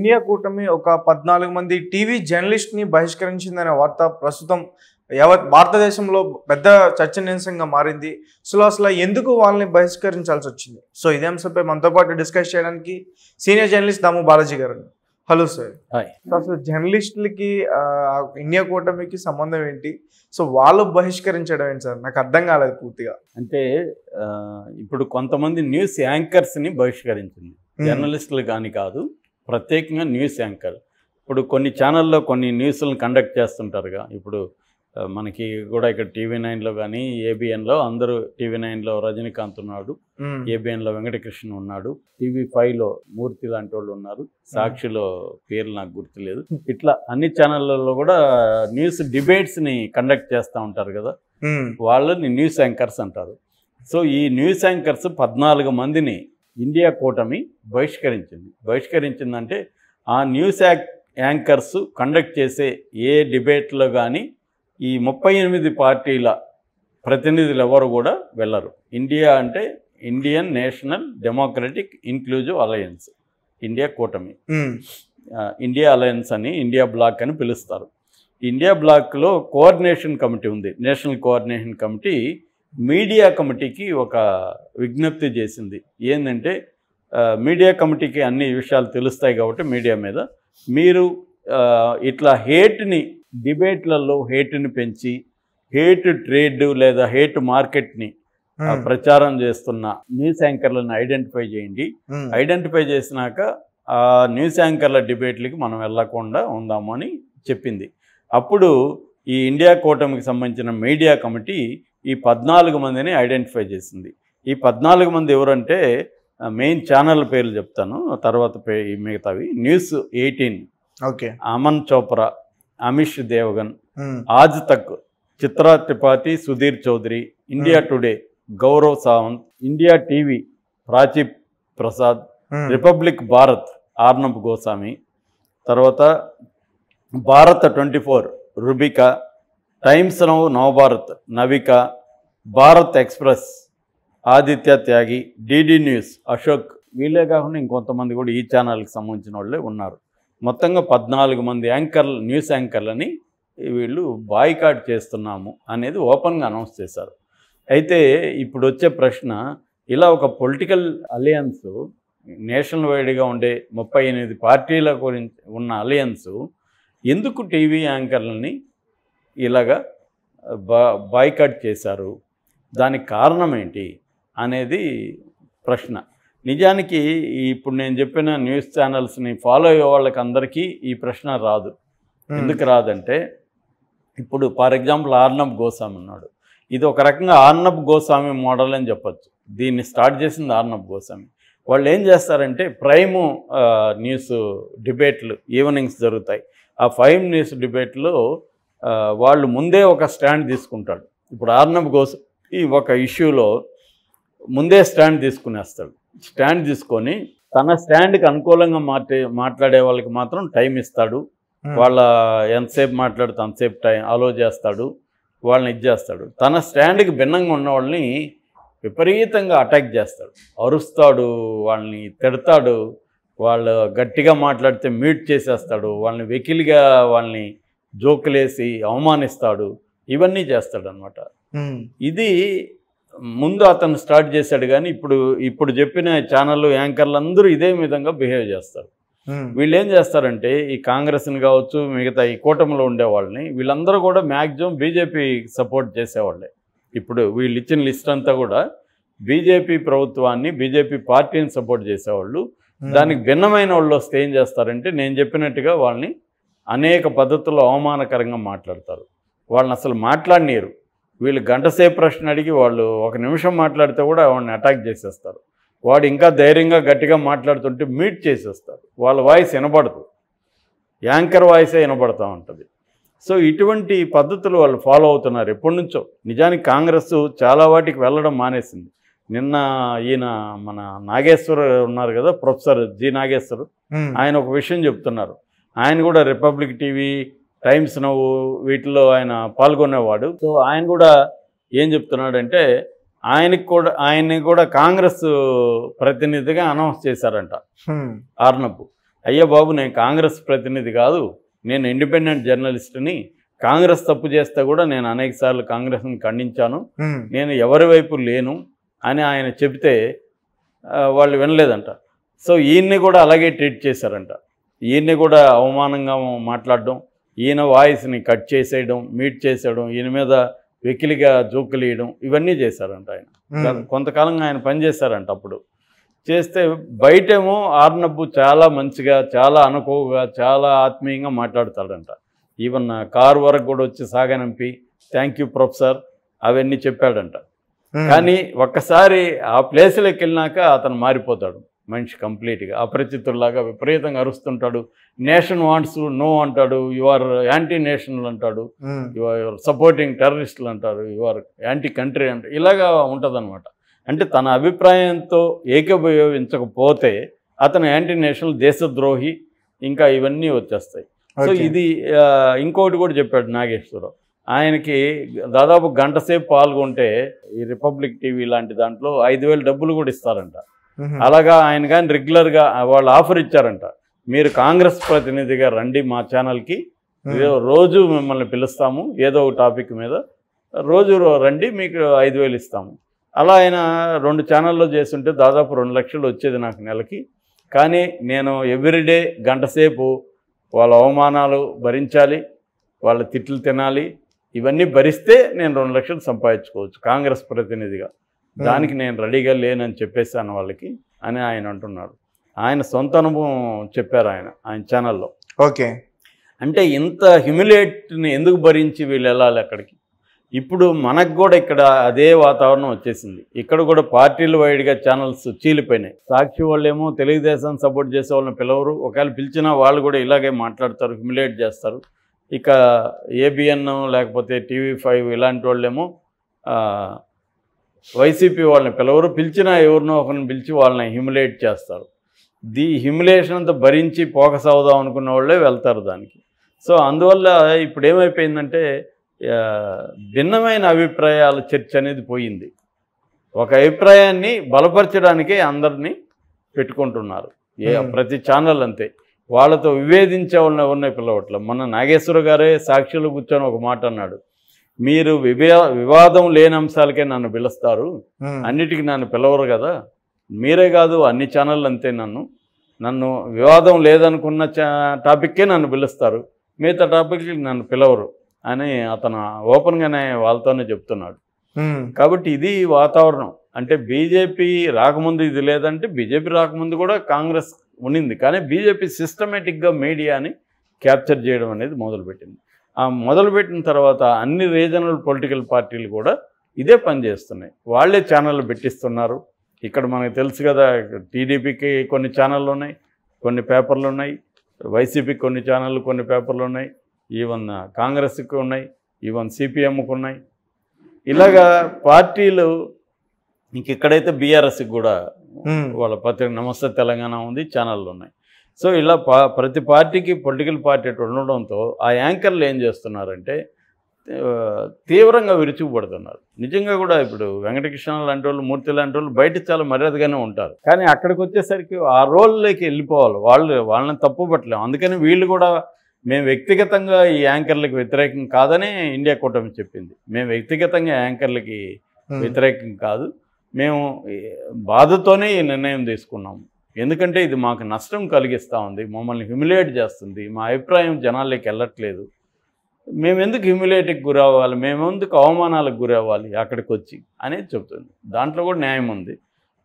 India కూటమి ఒక పద్నాలుగు మంది టీవీ జర్నలిస్ట్ ని బహిష్కరించిందనే వార్త ప్రస్తుతం యావత్ భారతదేశంలో పెద్ద చర్చనీయాంశంగా మారింది సో అసలు ఎందుకు వాళ్ళని బహిష్కరించాల్సి వచ్చింది సో ఇదే అంశంపై మనతో పాటు డిస్కస్ చేయడానికి సీనియర్ జర్నలిస్ట్ దాము బాలాజీ గారు హలో సార్ హాయ్ సో అసలు జర్నలిస్టులకి ఆ, ఇండియా కూటమికి సంబంధం ఏంటి సో వాళ్ళు బహిష్కరించడం ఏంటి సార్ నాకు అర్థం కాలేదు పూర్తిగా అంటే ఆ, ఇప్పుడు కొంతమంది న్యూస్ యాంకర్స్ని బహిష్కరించింది జర్నలిస్టులు కానీ కాదు ప్రత్యేకంగా న్యూస్ యాంకర్ ఇప్పుడు కొన్ని ఛానల్లో కొన్ని న్యూస్లను కండక్ట్ చేస్తుంటారుగా ఇప్పుడు ఆ, మనకి కూడా ఇక్కడ టీవీ నైన్లో కానీ ఏబిఎన్లో అందరూ టీవీ నైన్లో రజనీకాంత్ ఉన్నాడు మ్మ్. ఏబిఎన్లో వెంకటకృష్ణ ఉన్నాడు టీవీ ఫైవ్లో మూర్తి లాంటి వాళ్ళు ఉన్నారు సాక్షిలో పేర్లు నాకు గుర్తులేదు ఇట్లా అన్ని ఛానళ్ళలో కూడా న్యూస్ డిబేట్స్ని కండక్ట్ చేస్తూ ఉంటారు కదా మ్మ్. వాళ్ళని న్యూస్ యాంకర్స్ అంటారు సో ఈ న్యూస్ యాంకర్స్ పద్నాలుగు మందిని ఇండియా కూటమి బహిష్కరించింది బహిష్కరించిందంటే ఆ న్యూస్ యాక్ యాంకర్స్ కండక్ట్ చేసే ఏ డిబేట్లో కానీ ఈ ముప్పై ఎనిమిది పార్టీల ప్రతినిధులు ఎవరు కూడా వెళ్ళరు ఇండియా అంటే Indian National Democratic Inclusive Alliance India కూటమి మ్మ్. ఆ, ఇండియా అలయన్స్ అని ఇండియా బ్లాక్ అని పిలుస్తారు ఇండియా బ్లాక్లో కోఆర్డినేషన్ కమిటీ ఉంది నేషనల్ కోఆర్డినేషన్ కమిటీ మీడియా కమిటీకి ఒక విజ్ఞప్తి చేసింది ఏంటంటే ఆ, మీడియా కమిటీకి అన్ని విషయాలు తెలుస్తాయి కాబట్టి మీడియా మీద మీరు ఆ, ఇట్లా హేట్ని డిబేట్లలో హేట్ని పెంచి హేట్ ట్రేడ్ లేదా హేట్ మార్కెట్ని ఆ, మ్మ్. ప్రచారం చేస్తున్న న్యూస్ యాంకర్లను ఐడెంటిఫై చేయండి మ్మ్. ఐడెంటిఫై చేసినాక ఆ న్యూస్ యాంకర్ల డిబేట్లకి మనం వెళ్ళకుండా ఉందాము అని చెప్పింది అప్పుడు ఈ ఇండియా కూటమికి సంబంధించిన మీడియా కమిటీ ఈ పద్నాలుగు మందిని ఐడెంటిఫై చేసింది ఈ పద్నాలుగు మంది ఎవరంటే ఆ, మెయిన్ ఛానల్ పేర్లు చెప్తాను తర్వాత పే ఈ మిగతావి News Eighteen okay Aman Chopra Amish Devgan మ్మ్. Aaj Tak Chitra Tripathi Sudhir Chaudhary India Today Gaurav Sawant India TV Prachi Prasad మ్మ్. రిపబ్లిక్ భారత్ ఆర్నబ్ గోస్వామి తర్వాత Bharat twenty four Rubika Times Now Navbharat Navika Bharat Express Aditya Tyagi DD News Ashok వీళ్ళే కాకుండా ఇంకొంతమంది కూడా ఈ ఛానల్కి సంబంధించిన వాళ్ళే ఉన్నారు మొత్తంగా పద్నాలుగు మంది యాంకర్లు న్యూస్ యాంకర్లని వీళ్ళు బాయ్కాట్ చేస్తున్నాము అనేది ఓపెన్గా అనౌన్స్ చేశారు అయితే ఇప్పుడు వచ్చే ప్రశ్న ఇలా ఒక పొలిటికల్ అలయన్స్ నేషనల్ వైడ్గా ఉండే ముప్పై ఎనిమిది పార్టీల గురించి ఉన్న అలయన్స్ ఎందుకు టీవీ యాంకర్లని ఇలాగా బా బాయ్కాట్ చేశారు దానికి కారణం ఏంటి అనేది ప్రశ్న నిజానికి ఈ ఇప్పుడు నేను చెప్పిన న్యూస్ ఛానల్స్ని ఫాలో అయ్యే వాళ్ళకి అందరికీ ఈ ప్రశ్న రాదు మ్మ్. ఎందుకు రాదంటే ఇప్పుడు ఫర్ ఎగ్జాంపుల్ ఆర్నబ్ గోస్వామి ఉన్నాడు ఇది ఒక రకంగా ఆర్నబ్ గోస్వామి మోడల్ అని చెప్పొచ్చు దీన్ని స్టార్ట్ చేసింది ఆర్నబ్ గోస్వామి వాళ్ళు ఏం చేస్తారంటే ప్రైమ్ ఆ, న్యూస్ డిబేట్లు ఈవినింగ్స్ జరుగుతాయి ఆ ఫైవ్ న్యూస్ డిబేట్లో ఆ, వాళ్ళు ముందే ఒక స్టాండ్ తీసుకుంటాడు ఇప్పుడు ఆర్నబ్ గోస్ ఈ ఒక ఇష్యూలో ముందే స్టాండ్ తీసుకునేస్తాడు స్టాండ్ తీసుకొని తన స్టాండ్కి అనుకూలంగా మాట్లా మాట్లాడే వాళ్ళకి మాత్రం టైం ఇస్తాడు మ్మ్. వాళ్ళ ఎంతసేపు మాట్లాడితే అంతసేపు టైం అలో చేస్తాడు వాళ్ళని ఇది చేస్తాడు తన స్టాండ్కి భిన్నంగా ఉన్న వాళ్ళని విపరీతంగా అటాక్ చేస్తాడు అరుస్తాడు వాళ్ళని తిడతాడు వాళ్ళు గట్టిగా మాట్లాడితే మ్యూట్ చేసేస్తాడు వాళ్ళని వెకిలిగా వాళ్ళని జోకులేసి అవమానిస్తాడు ఇవన్నీ చేస్తాడు అనమాట మ్మ్. ఇది ముందు అతను స్టార్ట్ చేశాడు కానీ ఇప్పుడు ఇప్పుడు చెప్పిన ఛానల్ యాంకర్లు అందరూ ఇదే విధంగా బిహేవ్ చేస్తారు మ్మ్. వీళ్ళు ఏం చేస్తారంటే ఈ కాంగ్రెస్ని కావచ్చు మిగతా ఈ కూటమిలో ఉండే వాళ్ళని వీళ్ళందరూ కూడా మ్యాక్సిమం బీజేపీ సపోర్ట్ చేసేవాళ్ళే ఇప్పుడు వీళ్ళు ఇచ్చిన లిస్ట్ అంతా కూడా బీజేపీ ప్రభుత్వాన్ని బీజేపీ పార్టీని సపోర్ట్ చేసేవాళ్ళు మ్మ్. దానికి భిన్నమైన వాళ్ళు వస్తే ఏం చేస్తారంటే నేను చెప్పినట్టుగా వాళ్ళని అనేక పద్ధతుల్లో అవమానకరంగా మాట్లాడతారు వాళ్ళని అసలు మాట్లాడనీయరు వీళ్ళు గంట సేపు ప్రశ్న అడిగి వాళ్ళు ఒక నిమిషం మాట్లాడితే కూడా వాడిని అటాక్ చేసేస్తారు వాడు ఇంకా ధైర్యంగా గట్టిగా మాట్లాడుతుంటే మీట్ చేసేస్తారు వాళ్ళ వాయిస్ వినపడదు యాంకర్ వాయిసే వినపడతా ఉంటుంది సో ఇటువంటి పద్ధతులు వాళ్ళు ఫాలో అవుతున్నారు ఎప్పటి నుంచో నిజానికి కాంగ్రెస్ చాలా వాటికి వెళ్ళడం మానేసింది నిన్న ఈయన మన నాగేశ్వర ఉన్నారు కదా ప్రొఫెసర్ జి నాగేశ్వర్ మ్మ్. ఆయన ఒక విషయం చెప్తున్నారు ఆయన కూడా రిపబ్లిక్ టీవీ టైమ్స్ నవ్వు వీటిలో ఆయన పాల్గొనేవాడు సో ఆయన కూడా ఏం చెప్తున్నాడంటే ఆయనకి కూడా ఆయన్ని కూడా కాంగ్రెస్ ప్రతినిధిగా అనౌన్స్ చేశారంట మ్మ్. ఆర్నబ్ అయ్యా బాబు నేను కాంగ్రెస్ ప్రతినిధి కాదు నేను ఇండిపెండెంట్ జర్నలిస్ట్ని కాంగ్రెస్ తప్పు చేస్తే కూడా నేను అనేక సార్లు కాంగ్రెస్ని ఖండించాను ఉమ్, నేను ఎవరి వైపు లేను అని ఆయన చెబితే ఆ, వాళ్ళు వినలేదంట సో ఈయన్ని కూడా అలాగే ట్రీట్ చేశారంట ఈయన్ని కూడా అవమానంగా మాట్లాడడం ఈయన వాయిస్ని కట్ చేసేయడం మీట్ చేసేయడం ఈయన మీద వెకిలిగా జోకులు వేయడం ఇవన్నీ చేశారంట ఆయన ఉమ్, కొంతకాలంగా ఆయన పనిచేశారంట అప్పుడు చేస్తే బయటేమో ఆర్నబ్బు చాలా మంచిగా చాలా అనుకోగా చాలా ఆత్మీయంగా మాట్లాడతాడంట ఈవెన్ కారు వరకు కూడా వచ్చి సాగనంపి థ్యాంక్ యూ ప్రొఫెసర్ అవన్నీ చెప్పాడంట ఉమ్, కానీ ఒక్కసారి ఆ ప్లేస్లోకి వెళ్ళినాక అతను మారిపోతాడు మనిషి కంప్లీట్గా అపరిచితుల్లాగా విపరీతంగా అరుస్తుంటాడు నేషన్ వాంట్స్ నో అంటాడు యు ఆర్ యాంటీ నేషనల్ అంటాడు ఉమ్, యు ఆర్ సపోర్టింగ్ టెర్రరిస్టులు అంటారు యు ఆర్ యాంటీ కంట్రీ అంటారు ఇలాగా ఉంటుందన్నమాట అంటే తన అభిప్రాయంతో ఏకీభవించకపోతే అతను యాంటీ నేషనల్ దేశద్రోహి ఇంకా ఇవన్నీ వచ్చేస్తాయి సో ఓకే. ఇది ఆ, ఇంకోటి కూడా చెప్పాడు నాగేశ్వరరావు ఆయనకి దాదాపు గంట సేపు పాల్గొంటే ఈ రిపబ్లిక్ టీవీ లాంటి దాంట్లో ఐదు వేలు డబ్బులు కూడా ఇస్తారంట ఉమ్, అలాగా ఆయన కానీ రెగ్యులర్గా వాళ్ళు ఆఫర్ ఇచ్చారంట మీరు కాంగ్రెస్ ప్రతినిధిగా రండి మా ఛానల్కి ఉమ్, రో- రోజు మిమ్మల్ని పిలుస్తాము ఏదో ఒక టాపిక్ మీద రోజు రో- రండి మీకు ఐదు వేలు ఇస్తాము అలా ఆయన రెండు ఛానల్లో చేస్తుంటే దాదాపు రెండు లక్షలు వచ్చేది నాకు నెలకి కానీ నేను ఎవ్రీడే గంట సేపు వాళ్ళ అవమానాలు భరించాలి వాళ్ళ తిట్లు తినాలి ఇవన్నీ భరిస్తే నేను రెండు లక్షలు సంపాదించుకోవచ్చు కాంగ్రెస్ ప్రతినిధిగా దానికి నేను రెడీగా లేనని చెప్పేశాను వాళ్ళకి అని ఆయన అంటున్నాడు ఆయన సొంత అనుభవం చెప్పారు ఆయన ఆయన ఛానల్లో ఓకే అంటే ఇంత హ్యూమిలేట్ని ఎందుకు భరించి వీళ్ళు వెళ్ళాలి అక్కడికి ఇప్పుడు మనకు కూడా ఇక్కడ అదే వాతావరణం వచ్చేసింది ఇక్కడ కూడా పార్టీలు వైడ్గా ఛానల్స్ చీలిపోయినాయి సాక్షి వాళ్ళేమో తెలుగుదేశం సపోర్ట్ చేసే వాళ్ళని పిలవరు ఒకవేళ పిలిచినా వాళ్ళు కూడా ఇలాగే మాట్లాడతారు హ్యూమిలేట్ చేస్తారు ఇక ఏబిఎన్ లేకపోతే టీవీ ఫైవ్ ఇలాంటి వాళ్ళేమో ఆ, వైసీపీ వాళ్ళని పిలవరు పిలిచినా ఎవరినో ఒకరిని పిలిచి వాళ్ళని హ్యూమిలేట్ చేస్తారు ది హ్యూమిలేషన్ అంతా భరించి ఫోకస్ అవుదాం అనుకున్న వాళ్ళే వెళ్తారు దానికి సో అందువల్ల ఇప్పుడు ఏమైపోయిందంటే ఆ, భిన్నమైన అభిప్రాయాల చర్చ అనేది పోయింది ఒక అభిప్రాయాన్ని బలపరచడానికే అందరినీ పెట్టుకుంటున్నారు ఏ Hmm. ప్రతి ఛానల్ అంతే వాళ్ళతో వివేదించే వాళ్ళని ఉన్నాయి పిల్లవట్ల మొన్న నాగేశ్వర గారే సాక్షులు కూర్చొని ఒక మాట అన్నాడు మీరు వివా వివాదం లేని అంశాలకే నన్ను పిలుస్తారు ఉమ్, అన్నిటికీ నన్ను పిలవరు కదా మీరే కాదు అన్ని ఛానళ్ళు అంతే నన్ను నన్ను వివాదం లేదనుకున్న చా టాపిక్కే నన్ను పిలుస్తారు మిగతా టాపిక్కి నన్ను పిలవరు అని అతను ఓపెన్గానే వాళ్ళతోనే చెప్తున్నాడు ఉమ్, కాబట్టి ఇది వాతావరణం అంటే బీజేపీ రాకముందు ఇది లేదంటే బీజేపీ రాకముందు కూడా కాంగ్రెస్ ఉన్నింది కానీ బీజేపీ సిస్టమేటిక్గా మీడియాని క్యాప్చర్ చేయడం అనేది మొదలుపెట్టింది ఆ మొదలుపెట్టిన తర్వాత అన్ని రీజనల్ పొలిటికల్ పార్టీలు కూడా ఇదే పని చేస్తున్నాయి వాళ్ళే ఛానళ్ళు పెట్టిస్తున్నారు ఇక్కడ మనకు తెలుసు కదా టీడీపీకి కొన్ని ఛానళ్ళు ఉన్నాయి కొన్ని పేపర్లు ఉన్నాయి వైసీపీకి కొన్ని ఛానళ్ళు కొన్ని పేపర్లు ఉన్నాయి ఈవెన్ కాంగ్రెస్కి ఉన్నాయి ఈవెన్ సిపిఎంకి ఉన్నాయి ఇలాగా పార్టీలు ఇంక ఇక్కడైతే బీఆర్ఎస్కి కూడా ఉమ్, వాళ్ళ పత్రిక నమస్తే తెలంగాణ ఉంది ఛానళ్ళు ఉన్నాయి సో ఇలా పా ప్రతి పార్టీకి పొలిటికల్ పార్టీ అటు ఉండడంతో ఆ యాంకర్లు ఏం చేస్తున్నారంటే ఆ, తీవ్రంగా విరుచుకుపడుతున్నారు నిజంగా కూడా ఇప్పుడు వెంకటకృష్ణ లాంటి వాళ్ళు మూర్తి లాంటి వాళ్ళు బయట చాలా మర్యాదగానే ఉంటారు కానీ అక్కడికి వచ్చేసరికి ఆ రోల్లోకి వెళ్ళిపోవాలి వాళ్ళు వాళ్ళని తప్పు పట్టలేము అందుకని వీళ్ళు కూడా మేము వ్యక్తిగతంగా ఈ యాంకర్లకు వ్యతిరేకం కాదని ఇండియా కూటమి చెప్పింది మేము వ్యక్తిగతంగా యాంకర్లకి ఉమ్, వ్యతిరేకం కాదు మేము ఈ బాధతోనే ఈ నిర్ణయం తీసుకున్నాము ఎందుకంటే ఇది మాకు నష్టం కలిగిస్తూ ఉంది మమ్మల్ని హ్యూమిలేట్ చేస్తుంది మా అభిప్రాయం జనాల్లోకి వెళ్ళట్లేదు మేము ఎందుకు హ్యూమిలేట్కి గురవ్వాలి మేము ఎందుకు అవమానాలకు గురవ్వాలి అక్కడికి వచ్చి అనేది చెప్తుంది దాంట్లో కూడా న్యాయం ఉంది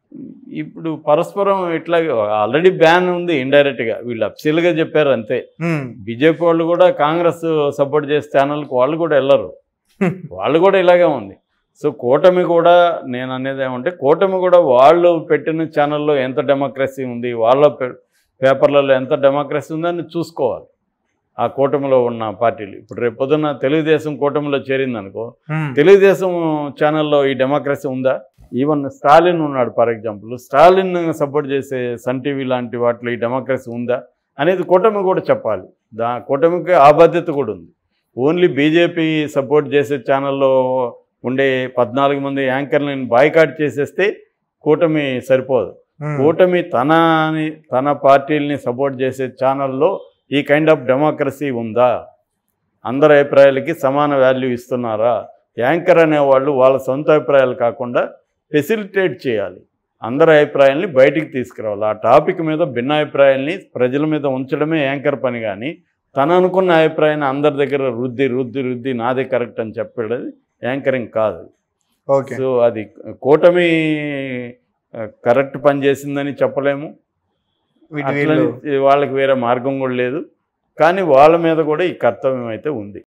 ఇప్పుడు పరస్పరం ఇట్లా ఆల్రెడీ బ్యాన్ ఉంది ఇండైరెక్ట్గా వీళ్ళు అఫ్సీల్గా చెప్పారు అంతే ఉమ్, బీజేపీ వాళ్ళు కూడా కాంగ్రెస్ సపోర్ట్ చేసే ఛానల్కి వాళ్ళు కూడా వెళ్ళరు వాళ్ళు కూడా ఇలాగే ఉంది సో కూటమి కూడా నేను అనేది ఏమంటే కూటమి కూడా వాళ్ళు పెట్టిన ఛానల్లో ఎంత డెమోక్రసీ ఉంది వాళ్ళ పే- పేపర్లలో ఎంత డెమోక్రసీ ఉందని చూసుకోవాలి ఆ కూటమిలో ఉన్న పార్టీలు ఇప్పుడు రేపు పొద్దున్న తెలుగుదేశం కూటమిలో చేరిందనుకో ఉమ్, తెలుగుదేశం ఛానల్లో ఈ డెమోక్రసీ ఉందా ఈవెన్ స్టాలిన్ ఉన్నాడు ఫర్ ఎగ్జాంపుల్ స్టాలిన్ సపోర్ట్ చేసే సన్ టీవీ లాంటి వాటిలో ఈ డెమోక్రసీ ఉందా అనేది కూటమి కూడా చెప్పాలి దా కూటమికి ఆ బాధ్యత కూడా ఉంది ఓన్లీ బీజేపీ సపోర్ట్ చేసే ఛానల్లో ఉండే పద్నాలుగు మంది యాంకర్లను బాయ్కాట్ చేసేస్తే కూటమి సరిపోదు ఉమ్. కూటమి తన అని తన పార్టీల్ని సపోర్ట్ చేసే ఛానల్లో ఈ కైండ్ ఆఫ్ డెమోక్రసీ ఉందా అందరి అభిప్రాయాలకి సమాన వాల్యూ ఇస్తున్నారా యాంకర్ అనేవాళ్ళు వాళ్ళ సొంత అభిప్రాయాలు కాకుండా ఫెసిలిటేట్ చేయాలి అందరి అభిప్రాయాల్ని బయటికి తీసుకురావాలి ఆ టాపిక్ మీద భిన్నాభిప్రాయాల్ని ప్రజల మీద ఉంచడమే యాంకర్ పని కానీ తను అనుకున్న అభిప్రాయాన్ని అందరి దగ్గర రుద్ది రుద్ది రుద్ది నాదే కరెక్ట్ అని చెప్పేది యాంకరింగ్ కాదు ఓకే సో అది కూటమి కరెక్ట్ పని చేసిందని చెప్పలేము వీటి అట్లని వీళ్ళు వాళ్ళకి వేరే మార్గం కూడా లేదు కానీ వాళ్ళ మీద కూడా ఈ కర్తవ్యం అయితే ఉంది